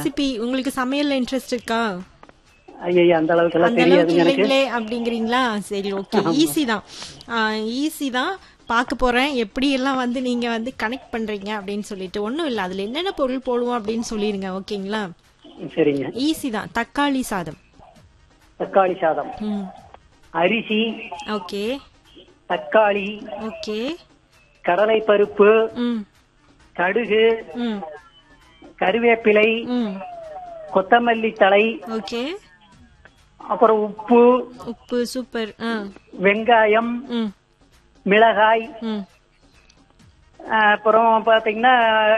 Recipe உங்களுக்கு சமையல்ல interest இருக்கா ஐயா அந்த அளவுக்கு எல்லாம் அந்த அளவுக்கு தெரியாது எனக்கு இல்லைங்களே அப்படிங்கிறீங்களா சரி ஓகே ஈஸி தான் ஈஸி தான் பார்க்க போறேன் எப்படி எல்லாம் வந்து நீங்க வந்து கனெக்ட் பண்றீங்க அப்படின்னு சொல்லிட்டு ஒண்ணும் இல்ல அதுல என்னென்ன பொருள் போடுவோம் அப்படின்னு சொல்லிருங்க ஓகேங்களா சரிங்க ஈஸி தான் தக்காளி சாதம் தக்காளி சாதம் ம் அரிசி ஓகே தக்காளி ஓகே கடலை பருப்பு ம் கடுகு ம் கருவேப்பிலை ம் கொத்தமல்லி தழை ஓகே அப்புறம் உப்பு உப்பு சூப்பர் ஆ வெங்காயம் ம் மிளகாய் ம் அஹ், அப்புறம் பாத்தீங்கன்னா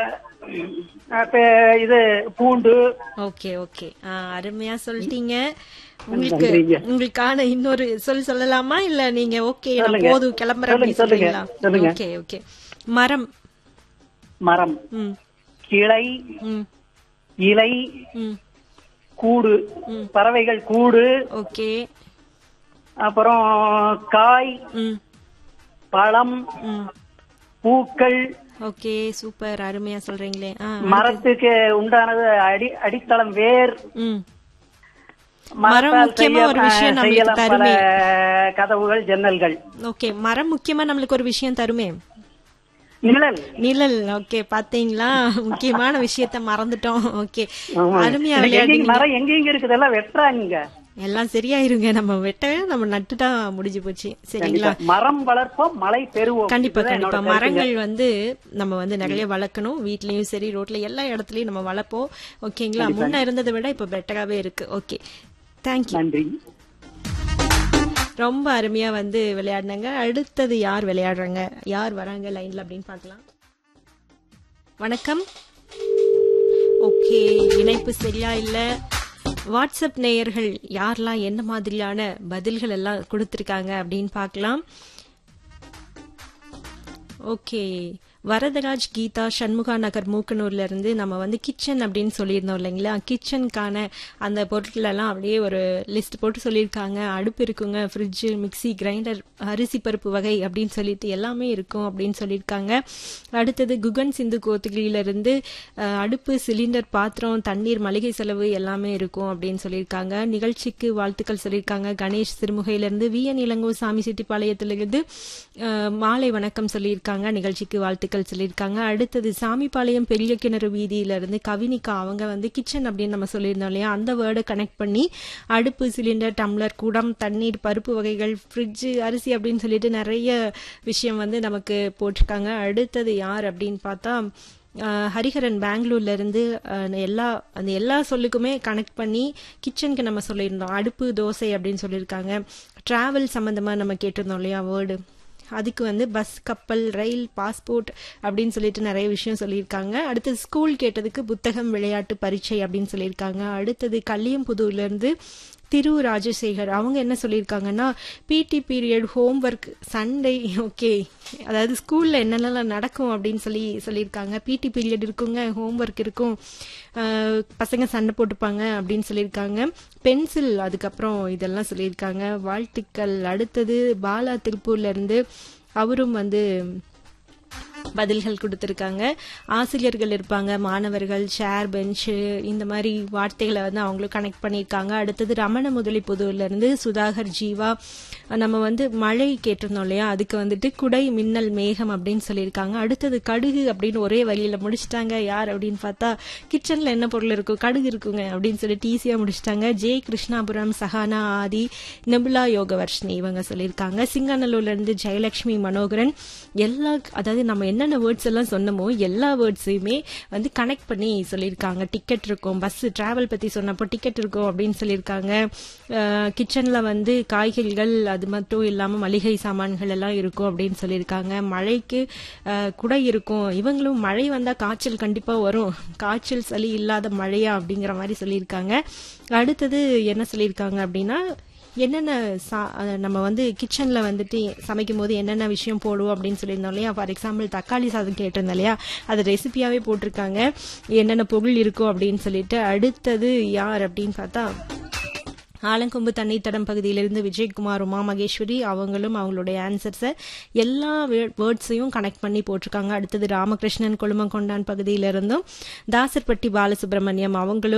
அப்ப இது பூண்டு ஓகே ஓகே ஆ அருமையா சொல்லிட்டீங்க உங்களுக்கு நன்றிங்க. உங்களுக்கான இன்னொரு சொல் சொல்லலாமா இல்ல நீங்க ஓகே நான் சொல்லுங்க. போதும் கிளம்புறேன் அப்படின்னு சொல்லுங்க, சொல்றீங்களா சொல்லுங்க. ஓகே ஓகே மரம் மரம் ம் கிளை ம் இலை ம் கூடு ம். பறவைகள் கூடு ஓகே அப்புறம் காய் ம் பழம் ம் பூக்கள் ஓகே சூப்பர் அருமையா சொல்றீங்களே ஆ மரத்துக்கு உண்டானது அடி அடித்தளம் வேர் ம் மரத்தால் மரம் முக்கியமா ஒரு செய்ய- விஷயம் நம்மளுக்கு செய்யலாம் பல தருமே. கதவுகள் ஜன்னல்கள் ஓகே மரம் முக்கியமா நம்மளுக்கு ஒரு விஷயம் தருமே நிழல் நிழல் ஓகே பாத்தீங்களா முக்கியமான விஷயத்த மறந்துட்டோம் ஓகே ஆமா. அருமையா எனக்கு எங்கேயும் விளையாடுங்க மரம் எங்கெங்க இருக்குது எல்லாம் வெட்டுறாங்க எல்லாம் சரியாயிருங்க நம்ம வெட்டவே நம்ம நட்டுட்டா முடிஞ்சு போச்சு சரிங்களா மரம் வளர்ப்போம் மழை பெறுவோம் கண்டிப்பா இதுதான் கண்டிப்பா என்னோட கருத்துங்க. மரங்கள் வந்து நம்ம வந்து நிறைய வளர்க்கணும் வீட்லயும் சரி ரோட்ல எல்லா இடத்துலயும் நம்ம வளர்ப்போம் ஓகேங்களா முன்ன இருந்ததை விட இப்ப பெட்டராவே இருக்கு ஓகே தேங்க்யூ நன்றி ரொம்ப அருமையா வந்து விளையாடினாங்க அடுத்தது யார் விளையாடுறாங்க யார் வராங்க லைன்ல அப்படின்னு பார்க்கலாம் வணக்கம் ஓகே இணைப்பு சரியா இல்ல வாட்ஸ்அப் நேயர்கள் யாரெல்லாம் என்ன மாதிரியான பதில்கள் எல்லாம் கொடுத்திருக்காங்க அப்படின்னு பார்க்கலாம் ஓகே வரதராஜ் கீதா சண்முகா நகர் மூக்கனூர்ல இருந்து நம்ம வந்து கிச்சன் அப்படின்னு சொல்லியிருந்தோம் இல்லைங்களா கிச்சனுக்கான அந்த பொருட்கள் எல்லாம் அப்படியே ஒரு லிஸ்ட் போட்டு சொல்லியிருக்காங்க அடுப்பு இருக்குங்க ஃப்ரிட்ஜ் மிக்ஸி கிரைண்டர் அரிசி பருப்பு வகை அப்படின்னு சொல்லிட்டு எல்லாமே இருக்கும் அப்படின்னு சொல்லியிருக்காங்க அடுத்தது குகன் சிந்து கோத்தகிரியில இருந்து அஹ், அடுப்பு சிலிண்டர் பாத்திரம் தண்ணீர் மளிகை செலவு எல்லாமே இருக்கும் அப்படின்னு சொல்லியிருக்காங்க நிகழ்ச்சிக்கு வாழ்த்துக்கள் சொல்லியிருக்காங்க கணேஷ் சிறுமுகையிலிருந்து வி என் இளங்கோ சாமி செட்டிப்பாளையத்திலிருந்து அஹ், மாலை வணக்கம் சொல்லியிருக்காங்க நிகழ்ச்சிக்கு வாழ்த்துக்கள் சொல்லியிருக்காங்க அடுத்தது சாமிப்பாளையம் பெரிய கிணறு வீதியில இருந்து கவினிகா அவங்க வந்து கிச்சன் அப்படின்னு நம்ம சொல்லியிருந்தோம் இல்லையா அந்த வேர்டை கனெக்ட் பண்ணி அடுப்பு சிலிண்டர் டம்ளர் குடம் தண்ணீர் பருப்பு வகைகள் ஃப்ரிட்ஜ் அரிசி அப்படின்னு சொல்லிட்டு நிறைய விஷயம் வந்து நமக்கு போட்டிருக்காங்க அடுத்தது யார் அப்படின்னு பார்த்தா அஹ், ஹரிஹரன் பெங்களூர்ல இருந்து அஹ், எல்லா அந்த எல்லா சொல்லுக்குமே கனெக்ட் பண்ணி கிச்சனுக்கு நம்ம சொல்லியிருந்தோம் அடுப்பு தோசை அப்படின்னு சொல்லியிருக்காங்க டிராவல் சம்பந்தமா நம்ம கேட்டிருந்தோம் இல்லையா வேர்டு அதுக்கு வந்து பஸ் கப்பல் ரயில் பாஸ்போர்ட் அப்படின்னு சொல்லிட்டு நிறைய விஷயம் சொல்லியிருக்காங்க அடுத்தது ஸ்கூல் கேட்டதுக்கு புத்தகம் விளையாட்டு பரீட்சை அப்படின்னு சொல்லியிருக்காங்க அடுத்தது கல்லியம்புதூர்ல இருந்து திரு ராஜசேகர் அவங்க என்ன சொல்லியிருக்காங்கன்னா PT period homework Sunday okay அதாவது ஸ்கூல்ல என்னென்னலாம் நடக்கும் அப்படின்னு சொல்லி சொல்லியிருக்காங்க பிடி பீரியட் இருக்குங்க ஹோம்ஒர்க் இருக்கும் அஹ், பசங்க சண்டை போட்டுப்பாங்க அப்படின்னு சொல்லியிருக்காங்க பென்சில் அதுக்கப்புறம் இதெல்லாம் சொல்லியிருக்காங்க வாழ்த்துக்கள் அடுத்தது பாலா திருப்பூர்ல இருந்து அவரும் வந்து பதில்கள் கொடுத்திருக்காங்க ஆசிரியர்கள் இருப்பாங்க மாணவர்கள் ஷேர் பெஞ்சு இந்த மாதிரி வார்த்தைகளை வந்து அவங்களும் கனெக்ட் பண்ணியிருக்காங்க அடுத்தது ரமண முதலி புதூர்ல இருந்து சுதாகர் ஜீவா நம்ம வந்து மழை கேட்டிருந்தோம் இல்லையா அதுக்கு வந்துட்டு குடை மின்னல் மேகம் அப்படின்னு சொல்லியிருக்காங்க அடுத்தது கடுகு அப்படின்னு ஒரே வழியில முடிச்சிட்டாங்க யார் அப்படின்னு பார்த்தா கிச்சன்ல என்ன பொருள் இருக்கும் கடுகு இருக்குங்க அப்படின்னு சொல்லிட்டு ஈஸியா முடிச்சிட்டாங்க ஜே கிருஷ்ணாபுரம் சஹானா ஆதி நெபுலா யோகவர்ஷினி இவங்க சொல்லியிருக்காங்க சிங்காநல்லூர்ல இருந்து ஜெயலட்சுமி மனோகரன் எல்லா அதாவது நம்ம என்னென்ன வேர்ட்ஸ் எல்லாம் சொன்னமோ எல்லா வேர்ட்ஸையுமே வந்து கனெக்ட் பண்ணி சொல்லியிருக்காங்க டிக்கெட் இருக்கும் பஸ் டிராவல் பத்தி சொன்னப்போ டிக்கெட் இருக்கும் அப்படின்னு சொல்லியிருக்காங்க கிச்சன்ல வந்து காய்கறிகள் அது மட்டும் இல்லாம மளிகை சாமான்கள் எல்லாம் இருக்கும் அப்படின்னு சொல்லியிருக்காங்க மழைக்கு அஹ், குடை இருக்கும் இவங்களும் மழை வந்தா காய்ச்சல் கண்டிப்பா வரும் காய்ச்சல் சளி இல்லாத மழையா அப்படிங்கிற மாதிரி சொல்லியிருக்காங்க அடுத்தது என்ன சொல்லியிருக்காங்க அப்படின்னா என்னென்ன சா- அஹ் நம்ம வந்து கிச்சன்ல வந்துட்டு சமைக்கும் போது என்னென்ன விஷயம் போடுவோம் அப்படின்னு சொல்லியிருந்தோம் இல்லையா ஃபார் எக்ஸாம்பிள் தக்காளி சாதம் கேட்டிருந்தோம் இல்லையா அது ரெசிபியாவே போட்டிருக்காங்க என்னென்ன பொருள் இருக்கும் அப்படின்னு சொல்லிட்டு அடுத்தது யார் அப்படின்னு பார்த்தா ஆலங்கொம்பு தண்ணீர் தடம் பகுதியிலிருந்து விஜயகுமார் உமா மகேஸ்வரி அவங்களும் அவங்களுடைய ஆன்சர்ஸை எல்லா வேர்ட்ஸையும் கனெக்ட் பண்ணி போட்டிருக்காங்க அடுத்தது ராமகிருஷ்ணன் கொழுமங்கொண்டான் பகுதியிலிருந்தும் தாசர்பட்டி பாலசுப்ரமணியம் அவங்களும்